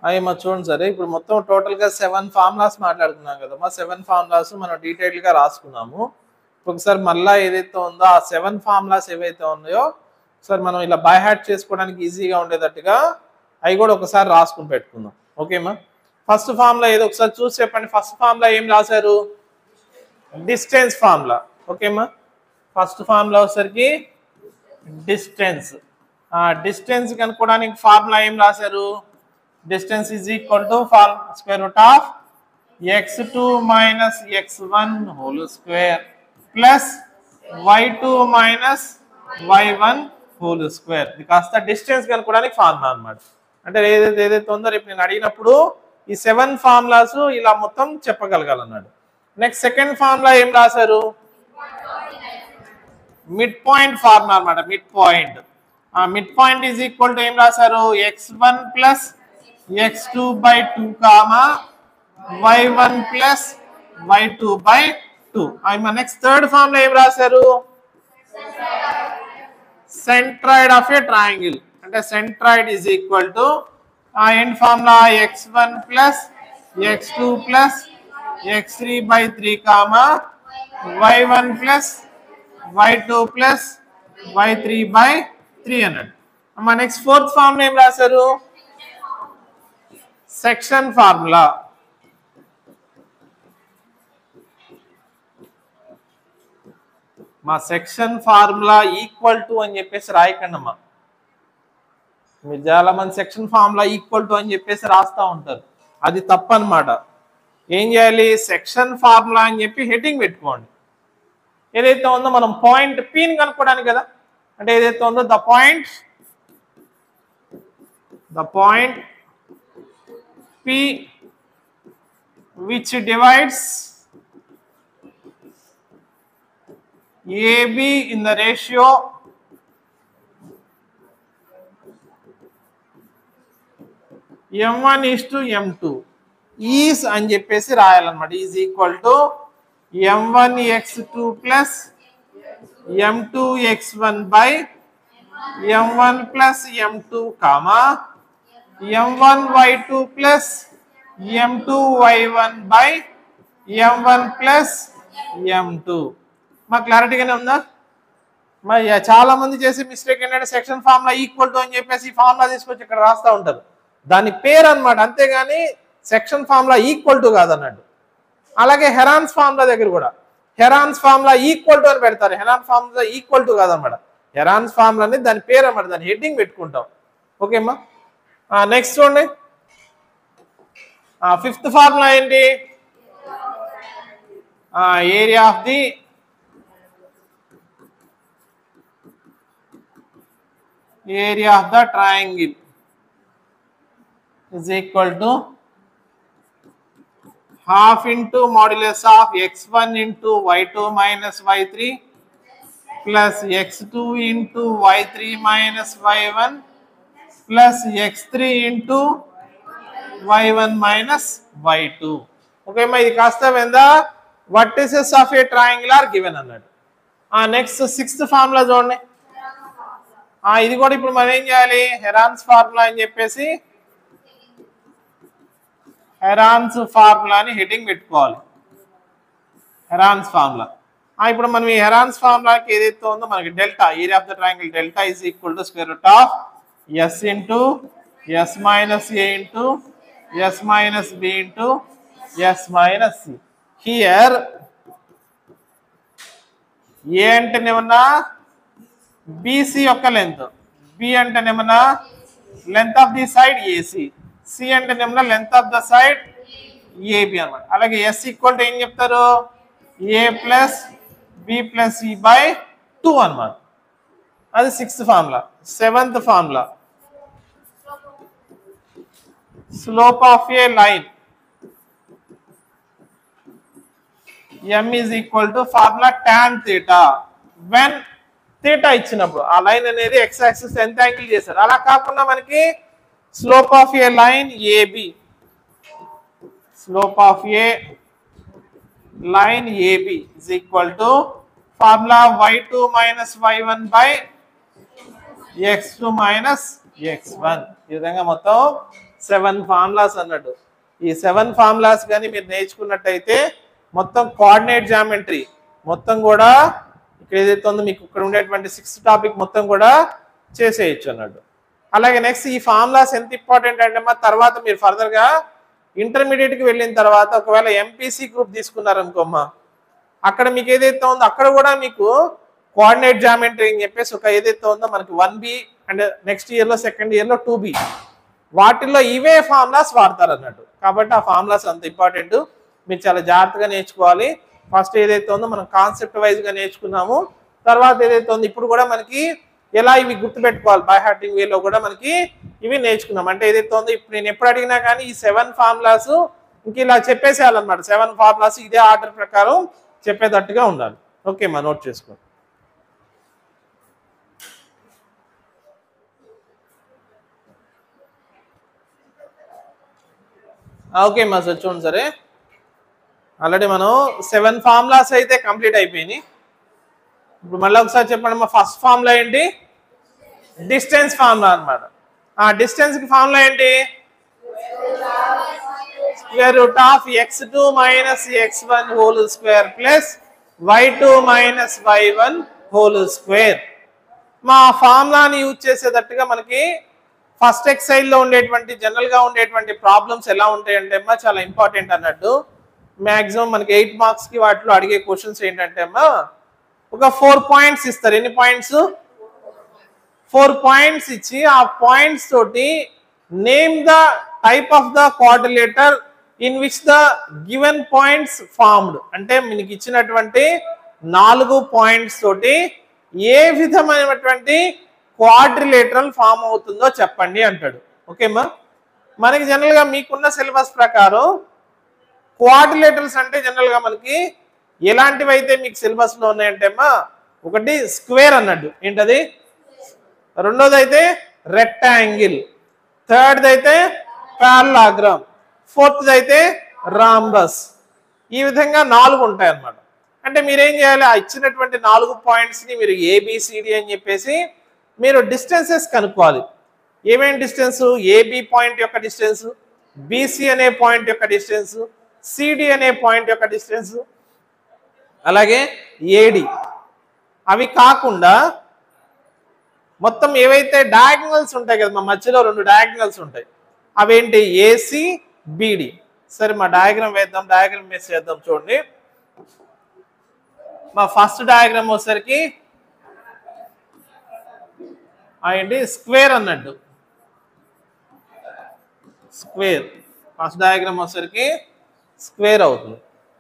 అవి మా చూడండి సరే ఇప్పుడు మొత్తం టోటల్ గా సెవెన్ ఫార్ములాస్ మాట్లాడుకున్నాం కదా మా సెవెన్ ఫార్ములాస్ మనం డీటెయిల్ గా రాసుకున్నాము ఒకసారి మళ్ళా ఏదైతే ఉందో ఆ సెవెన్ ఫార్ములాస్ ఏవైతే ఉన్నాయో ఒకసారి మనం ఇలా బై హ్యాట్ చేసుకోవడానికి ఈజీగా ఉండేటట్టుగా అవి కూడా ఒకసారి రాసుకుని పెట్టుకుందాం ఓకేమా ఫస్ట్ ఫార్ములా ఏదో ఒకసారి చూసి చెప్పండి ఫస్ట్ ఫార్ములా ఏం రాశారు డిస్టెన్స్ ఫార్ములా ఓకేమా ఫస్ట్ ఫార్ములా వచ్చేసరికి డిస్టెన్స్ ఆ డిస్టెన్స్ కనుక్కోవడానికి ఫార్ములా ఏం రాశారు distance is equal to far square root of x two minus x one whole square plus y two minus y one whole square ఇది కాస్త డిస్టెన్స్ కనుక్కోవడానికి ఫార్ములా అన్నమాట అంటే ఏదైతే ఏదైతే ఉందో రేపు నేను అడిగినప్పుడు ఈ సెవెన్ ఫార్ములాస్ ఇలా మొత్తం చెప్పగలగాలన్నాడు నెక్స్ట్ సెకండ్ ఫార్ములా ఏం రాశారు మిడ్ పాయింట్ ఫార్ములా అన్నమాట మిడ్ పాయింట్ ఆ mid point is equal to ఏం రాశారు x one plus x two by two comma y one plus y two by two మన నెక్స్ట్ థర్డ్ ఫార్ములా ఏం రాశారు సెంట్రాయిడ్ ఆఫ్ ఏ ట్రయాంగిల్ అంటే సెంట్రాయిడ్ ఈజ్ ఈక్వల్ టు ఆ end formula x one plus x two plus x three by three comma y one plus y two plus y three by three hundred మా నెక్స్ట్ ఫోర్త్ ఫార్ములా ఏం రాశారు సెక్షన్ ఫార్ములా మా సెక్షన్ ఫార్ములా ఈక్వల్ టు అని చెప్పేసి రాయకండి అమ్మా మీరు చాలా మంది సెక్షన్ ఫార్ములా ఈక్వల్ టు అని చెప్పేసి రాస్తా ఉంటారు అది తప్పనమాట ఏం చేయాలి సెక్షన్ ఫార్ములా అని చెప్పి హెడ్డింగ్ పెట్టుకోండి ఏదైతే ఉందో మనం పాయింట్ పీని కనుక్కోవడానికి కదా అంటే ఏదైతే ఉందో the point the point p which divides AB in the ratio M1 is to M2 is అని చెప్పేసి రాయాలన్నమాట is equal to m one x two plus m two x one by m one plus m two comma m one y two plus m two y one by m one plus m two మా క్లారిటీగానే ఉందా మరి చాలా మంది చేసే మిస్టేక్ ఏంటంటే సెక్షన్ ఫార్ములా ఈక్వల్ టు అని చెప్పేసి ఈ ఫార్ములా తీసుకొచ్చి ఇక్కడ రాస్తా ఉంటారు దాని పేరు అన్నమాట అంతేగాని సెక్షన్ ఫార్ములా ఈక్వల్ టు కాదన్నట్టు అలాగే హెరాన్స్ ఫార్ములా దగ్గర కూడా హెరాన్స్ ఫార్ములా ఈక్వల్ టు అని పెడతారు హెరాన్ ఫార్ములా ఈక్వల్ టు కాదన్నమాట హెరాన్స్ ఫార్ములా అనేది దాని పేరు అన్నమాట దాని హెడ్డింగ్ పెట్టుకుంటాం ఓకేమ్మా నెక్స్ట్ చూడండి ఫిఫ్త్ ఫార్ములా ఏంటి area of the area of the triangle is equal to half into modulus of x1 into y2 minus y3 plus x2 into y3 minus y1 plus x3 into y1 minus y2 okay మా ఇది కాస్త when the vertices of a triangle are given అన్నాడు నెక్స్ట్ సిక్స్త్ ఫార్ములా చూడండి ఆ ఇది కూడా ఇప్పుడు మనం ఏం చేయాలి హెరాన్స్ ఫార్ములా అని చెప్పేసి హెరాన్స్ ఫార్ములా అని హెడ్డింగ్ పెట్టుకోవాలి హెరాన్స్ ఫార్ములా ఇప్పుడు మనం ఈ హెరాన్స్ ఫార్ములాకి ఏదైతే ఉందో మనకి delta area of the triangle delta is equal to square root of s into s minus a into s minus b into s minus c here a అంటేనేమన్నా బీసీ యొక్క లెంత్ బి అంటేనేమన్నా length of the side AC c అంటేనేమన్నా length of the side AB అన్నమాట అలాగే ఎస్ ఈక్వల్ టు ఏం చెప్తారు a plus b plus e by two అనమాట అది sixth formula seventh formula slope of a line m is equal to formula tan theta when theta ఇచ్చినప్పుడు ఆ లైన్ అనేది ఎక్స్ యాక్సిస్ ఎంత యాంగిల్ చేశారు అలా కాకుండా మనకి slope of a line AB slope of a line AB is equal to formula y two minus y one by x two minus x one ఈ విధంగా మొత్తం సెవెన్ ఫార్ములాస్ అన్నట్టు ఈ సెవెన్ ఫార్ములాస్ కానీ మీరు నేర్చుకున్నట్టయితే మొత్తం కోఆర్డినేట్ జామెట్రీ మొత్తం కూడా ఇక్కడ ఏదైతే ఉందో మీకు ఇక్కడ ఉండేటువంటి సిక్స్త్ టాపిక్ మొత్తం కూడా చేసేయచ్చు అన్నట్టు అలాగే నెక్స్ట్ ఈ ఫార్ములాస్ ఎంత ఇంపార్టెంట్ అంటే మా తర్వాత మీరు ఫర్దర్గా ఇంటర్మీడియట్కి వెళ్ళిన తర్వాత ఒకవేళ ఎంపీసీ గ్రూప్ తీసుకున్నారనుకోమ్మా అక్కడ మీకు ఏదైతే ఉందో అక్కడ కూడా మీకు కోఆర్డినేట్ జామెట్రీ అని చెప్పేసి ఒక ఏదైతే ఉందో మనకి వన్ బి అండ్ నెక్స్ట్ ఇయర్లో సెకండ్ ఇయర్లో టూ బి వాటిల్లో ఇవే ఫార్ములాస్ వాడతారు అన్నట్టు కాబట్టి ఆ ఫార్ములాస్ అంత ఇంపార్టెంట్ మీరు చాలా జాగ్రత్తగా నేర్చుకోవాలి ఫస్ట్ ఏదైతే ఉందో మనం కాన్సెప్ట్ వైజ్గా నేర్చుకున్నాము తర్వాత ఏదైతే ఉందో ఇప్పుడు కూడా మనకి ఎలా ఇవి గుర్తుపెట్టుకోవాలి బై హార్టింగ్ వేలో కూడా మనకి ఇవి నేర్చుకున్నాం అంటే ఏదైతే ఉందో ఇప్పుడు నేను ఎప్పుడు అడిగినా కానీ ఈ సెవెన్ ఫార్ములాస్ ఇంక ఇలా చెప్పేసేయాలన్నమాట సెవెన్ ఫార్ములాస్ ఇదే ఆర్డర్ ప్రకారం చెప్పేటట్టుగా ఉండాలి ఓకే మా నోట్ చేసుకోండి ఓకే మా సార్ చూడండి సరే ఆల్రెడీ మనం సెవెన్ ఫార్ములాస్ అయితే కంప్లీట్ అయిపోయినాయి ఇప్పుడు మళ్ళీ ఒకసారి చెప్పండి మా ఫస్ట్ ఫార్ములా ఏంటి డిస్టెన్స్ ఫార్ములా అనమాట ఆ డిస్టెన్స్ కి ఫార్ములా ఏంటి square root of x two minus x one whole square plus y two minus y one whole square మా ఫార్ములాని యూజ్ చేసేటట్టుగా మనకి ఫస్ట్ ఎక్సైజ్ లో ఉండేటువంటి జనరల్ గా ఉండేటువంటి ప్రాబ్లమ్స్ ఎలా ఉంటాయంటే అమ్మా చాలా ఇంపార్టెంట్ అన్నట్టు మాక్సిమం మనకి ఎయిట్ మార్క్స్ కి వాటిలో అడిగే క్వశ్చన్స్ ఏంటంటే అమ్మా ఒక ఫోర్ పాయింట్స్ ఇస్తారు ఎన్ని పాయింట్స్ ఫోర్ పాయింట్స్ ఇచ్చి ఆ పాయింట్స్ తోటి name the type of the quadrilateral in which the given points formed అంటే మీకు ఇచ్చినటువంటి నాలుగు పాయింట్స్ తోటి ఏ విధమైనటువంటి క్వాడ్రిలేటరల్ ఫామ్ అవుతుందో చెప్పండి అంటాడు ఓకేమ్మా మనకి జనరల్గా మీకున్న సిలబస్ ప్రకారం క్వాడ్రిలేటర్స్ అంటే జనరల్గా మనకి ఎలాంటివి అయితే మీకు సిలబస్లో ఉన్నాయంటే అమ్మా ఒకటి స్క్వేర్ అన్నట్టు ఏంటది రెండోది అయితే రెక్టాంగిల్ థర్డ్ అయితే పారలాగ్రామ్ ఫోర్త్ అయితే రాంబస్ ఈ విధంగా నాలుగు ఉంటాయి అన్నమాట అంటే మీరేం చేయాలి ఆ ఇచ్చినటువంటి నాలుగు పాయింట్స్ని మీరు ఏబిసిడి అని చెప్పేసి మీరు డిస్టెన్సెస్ కనుక్కోవాలి ఏమేమి డిస్టెన్స్ ఏబి పాయింట్ యొక్క డిస్టెన్స్ బీసీ అనే పాయింట్ యొక్క డిస్టెన్స్ సిడి అనే పాయింట్ యొక్క డిస్టెన్స్ అలాగే ఏడి అవి కాకుండా మొత్తం ఏవైతే డయాగ్నల్స్ ఉంటాయి కదా మా మధ్యలో రెండు డయాగ్నల్స్ ఉంటాయి అవేంటి ఏసి బిడి సరే మా డయాగ్రామ్ వేద్దాం డయాగ్రామ్ వేసి చేద్దాం చూడండి మా ఫస్ట్ డయాగ్రామ్ వచ్చేసరికి ఆ ఏంటి స్క్వేర్ అన్నట్టు స్క్వేర్ ఫస్ట్ డయాగ్రామ్ వచ్చేసరికి స్క్వేర్ అవుతుంది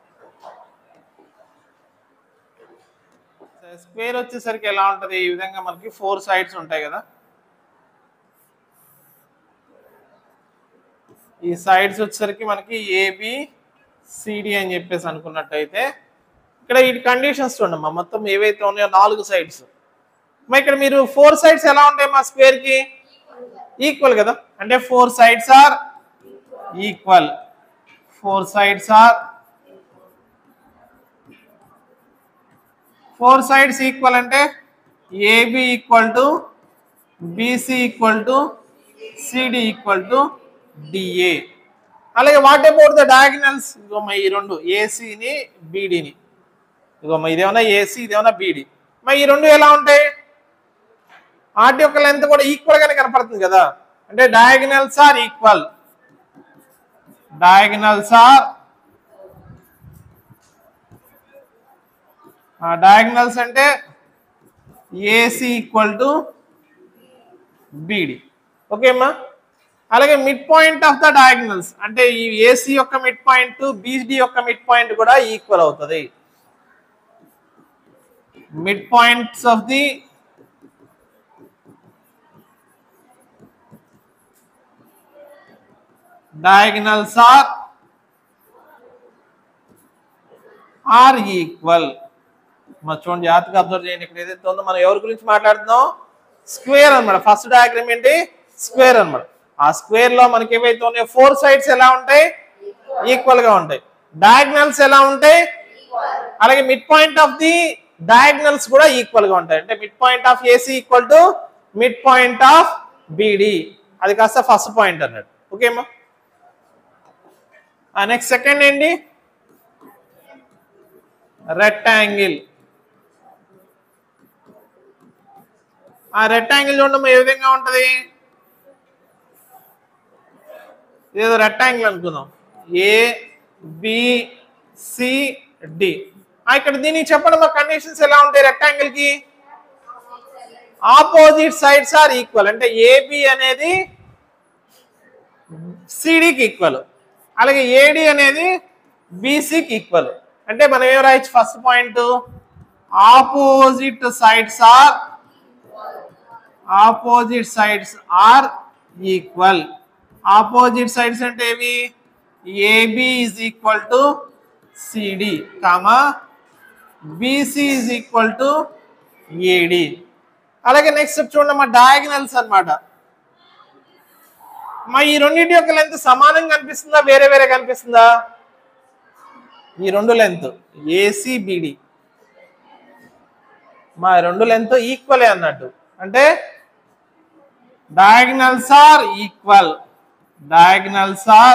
స్క్వేర్ వచ్చేసరికి ఎలా ఉంటది ఈ విధంగా మనకి ఫోర్ సైడ్స్ ఉంటాయి కదా ఈ సైడ్స్ వచ్చేసరికి మనకి ఏబి సిడి అని చెప్పేసి అనుకున్నట్టయితే ఇక్కడ ఈ కండిషన్స్ చూడమ్మా మొత్తం ఏవైతే ఉన్నాయో నాలుగు సైడ్స్ మరి ఇక్కడ మీరు ఫోర్ సైడ్స్ ఎలా ఉంటాయి మా స్క్వేర్ కి ఈక్వల్ కదా అంటే four sides are equal four sides are four sides equal అంటే AB equal to BC equal to CD equal to DA అలాగే వాట్ అబౌట్ ద డయాగ్నల్స్ ఇదిగోమ్మ ఈ రెండు ఏసీని బీడీని ఇదిగోమ్మ ఇదేమన్నా ఏసీ ఇదేమన్నా బీడీ మరి ఈ రెండు ఎలా ఉంటాయి వాటి యొక్క లెంత్ కూడా ఈక్వల్ గానే కనపడుతుంది కదా అంటే diagonals are equal diagonals are diagonals అంటే AC equal to BD okay అమ్మా అలాగే mid point of the diagonals అంటే ఈ ఏసీ యొక్క మిడ్ పాయింట్ బీడి యొక్క మిడ్ పాయింట్ కూడా ఈక్వల్ అవుతుంది mid points of the diagonals are are equal మరి చూడండి జాగ్రత్తగా అబ్జర్వ్ చేయండి ఇక్కడ ఏదైతే ఉందో మనం ఎవరి గురించి మాట్లాడుతున్నాం స్క్వేర్ అన్నమాట ఫస్ట్ డయాగ్రామ్ ఏంటి స్క్వేర్ అన్నమాట ఆ స్క్వేర్ లో మనకి ఏవైతే ఉన్నాయో ఫోర్ సైడ్స్ ఎలా ఉంటాయి ఈక్వల్ గా ఉంటాయి డయాగ్నల్స్ ఎలా ఉంటాయి అలాగే mid point of the diagonals కూడా ఈక్వల్ గా ఉంటాయి అంటే mid point of AC equal to mid point of BD అది కాస్త ఫస్ట్ పాయింట్ అన్నట్టు ఓకే అమ్మా నెక్స్ట్ సెకండ్ ఏంటి రెక్టాంగిల్ ఆ రెక్టాంగిల్ చూడడం ఏ విధంగా ఉంటది ఏదో రెక్టాంగిల్ అనుకుందాం ఏ బి సి డి ఇక్కడ దీనికి చెప్పండి మా కండిషన్స్ ఎలా ఉంటాయి రెక్టాంగిల్ కి ఆపోజిట్ సైడ్స్ ఆర్ ఈక్వల్ అంటే ఏబి అనేది సిడికి ఈక్వల్ అలాగే ఏడి అనేది బీసీకి ఈక్వల్ అంటే మనం ఏం రాయొచ్చు first point opposite sides are opposite sides are equal opposite sides అంటే ఏవి AB is equal to CD comma BC is equal to AD అలాగే నెక్స్ట్ చూడండి మా డయాగనల్స్ అన్నమాట మా ఈ రెండింటి యొక్క లెంత్ సమానంగా కనిపిస్తుందా వేరే వేరే కనిపిస్తుందా ఈ రెండు లెంత్ ఏసీ బిడి మా రెండు లెంత్ ఈక్వలే అన్నట్టు అంటే diagonals are equal diagonals are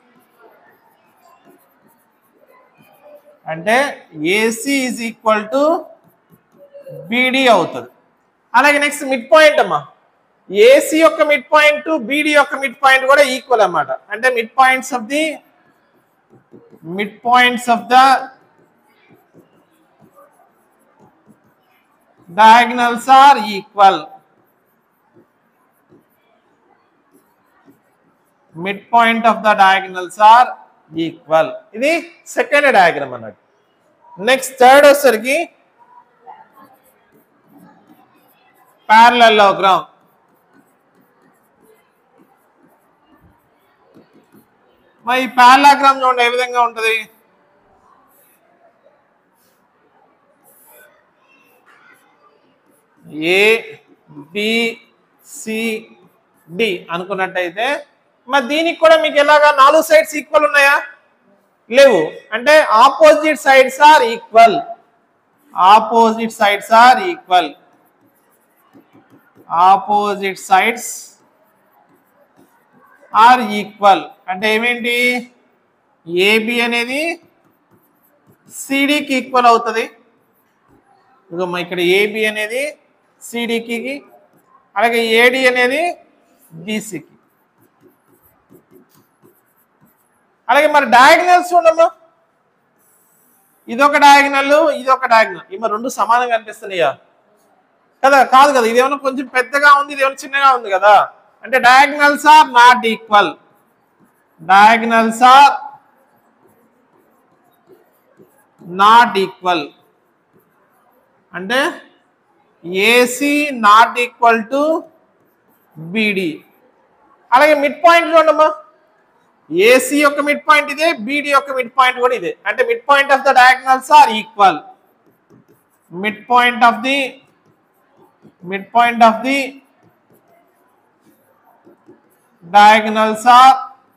అంటే AC is equal to BD అవుతుంది అలాగే నెక్స్ట్ మిడ్ పాయింట్ అమ్మా ఏసీ యొక్క మిడ్ పాయింట్ బీడీ యొక్క మిడ్ పాయింట్ కూడా ఈక్వల్ అన్నమాట అంటే mid points of the mid points of the diagonals are equal midpoint of the diagonals are equal ఇది సెకండ్ డయాగ్రామ్ అన్నట్టు నెక్స్ట్ థర్డ్ వచ్చేసరికి parallelogram మరి ఈ పారాగ్రామ్ చూడండి ఏ విధంగా ఉంటది ఏ బి సి డి అనుకున్నట్టయితే మరి దీనికి కూడా మీకు ఎలాగా నాలుగు సైడ్స్ ఈక్వల్ ఉన్నాయా లేవు అంటే opposite sides are equal opposite sides are equal opposite sides are equal అంటే ఏమేంటి ఏబి అనేది సిడికి ఈక్వల్ అవుతుంది ఇదిగో ఇక్కడ ఏబి అనేది సిడికి అలాగే ఏడి అనేది బీసీకి అలాగే మరి డయాగ్నల్స్ చూడమ్మా ఇదొక డయాగ్నల్ ఇదొక డయాగ్నల్ ఇవి మరి రెండు సమానంగా కనిపిస్తున్నాయా కదా కాదు కదా ఇదేమన్నా కొంచెం పెద్దగా ఉంది ఇదేమన్నా చిన్నగా ఉంది కదా అంటే diagonals are not equal diagonals are not equal అంటే AC not equal to BD అలాగే మిడ్ పాయింట్ చూడమ్మా ఏసీ యొక్క మిడ్ పాయింట్ ఇదే బీడి యొక్క మిడ్ పాయింట్ కూడా ఇదే అంటే mid point of the diagonals are equal mid point of the mid point of the diagonals are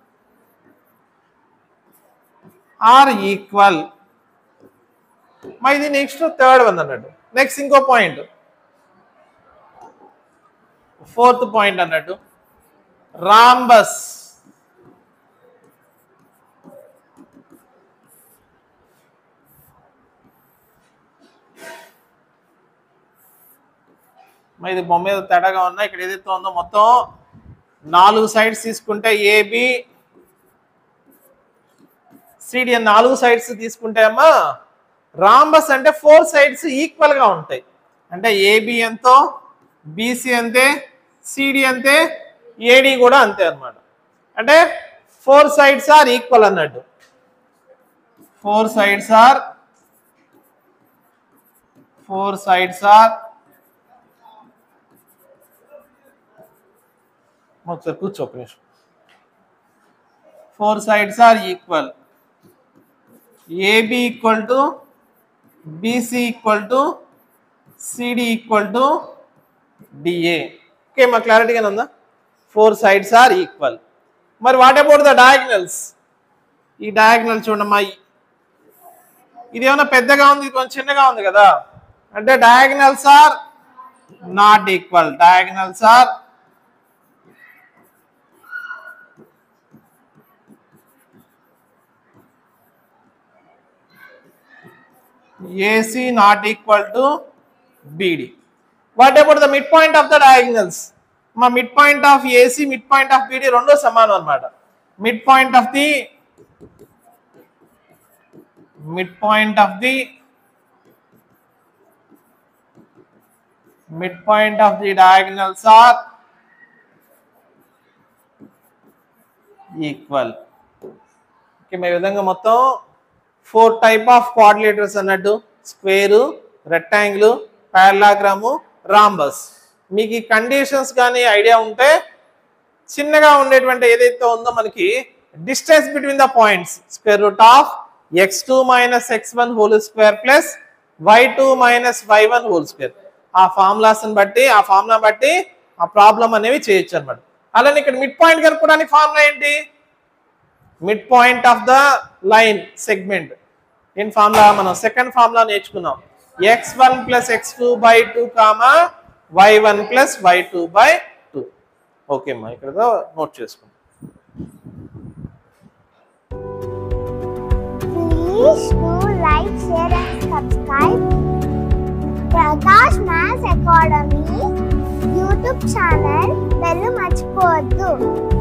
are equal మరి ఇది నెక్స్ట్ థర్డ్ వన్ అన్నట్టు నెక్స్ట్ ఇంకో పాయింట్ ఫోర్త్ పాయింట్ అన్నట్టు రాంబస్ మరి ఇది బొమ్మ మీద తేడాగా ఉన్నా ఇక్కడ ఏదైతే ఉందో మొత్తం నాలుగు సైడ్స్ తీసుకుంటే ఏబి సిడి అని నాలుగు సైడ్స్ తీసుకుంటే అమ్మా రాంబస్ అంటే ఫోర్ సైడ్స్ ఈక్వల్ గా ఉంటాయి అంటే ఏబి ఎంతో బీసీ అంతే సిడి అంతే ఏడి కూడా అంతే అన్నమాట అంటే ఫోర్ సైడ్స్ ఆర్ ఈక్వల్ అన్నట్టు four sides are four sides are ఒకసారి కూర్చో ఒక నిమిషం four sides are equal AB equal to BC equal to CD equal to DA okay మా క్లారిటీగా ఉందా ఫోర్ సైడ్స్ ఆర్ ఈక్వల్ మరి వాట్ అబౌట్ ద డయాగ్నల్స్ ఈ డయాగ్నల్ చూడమ్మా ఈ- ఇది ఏమైనా పెద్దగా ఉంది ఇది కొంచెం చిన్నగా ఉంది కదా అంటే diagonals are not equal diagonals are AC not equal to BD. What about the midpoint of the diagonals? మా mid point of AC mid point of BD రెండో సమానం అన్నమాట mid point of the mid point of the mid point of the diagonals are equal okay ఈ విధంగా మొత్తం ఫోర్ టైప్ ఆఫ్ కోఆర్డినేటర్స్ అన్నట్టు స్క్వేరు రెక్టాంగిల్ పారాగ్రాము రాంబస్ మీకు ఈ కండిషన్స్ కానీ ఐడియా ఉంటే చిన్నగా ఉండేటువంటి ఏదైతే ఉందో మనకి distance between the points square root of x two minus x one whole square plus y two minus y one whole square ఆ ఫార్ములాస్ బట్టి ఆ ఫార్ములా బట్టి ఆ ప్రాబ్లం అనేవి చేయొచ్చు అనమాట అలానే ఇక్కడ మిడ్ పాయింట్ కనుక్కోవడానికి ఫార్ములా ఏంటి mid point of the line segment ఏం ఫార్ములా మనం సెకండ్ ఫార్ములా నేర్చుకున్నాం x one plus x two by two comma y one plus y two by two okay అమ్మా ఇక్కడ నోట్ చేసుకుందాం Please do like, share and subscribe Prakash Maths Academy YouTube channel bell మర్చిపోవద్దు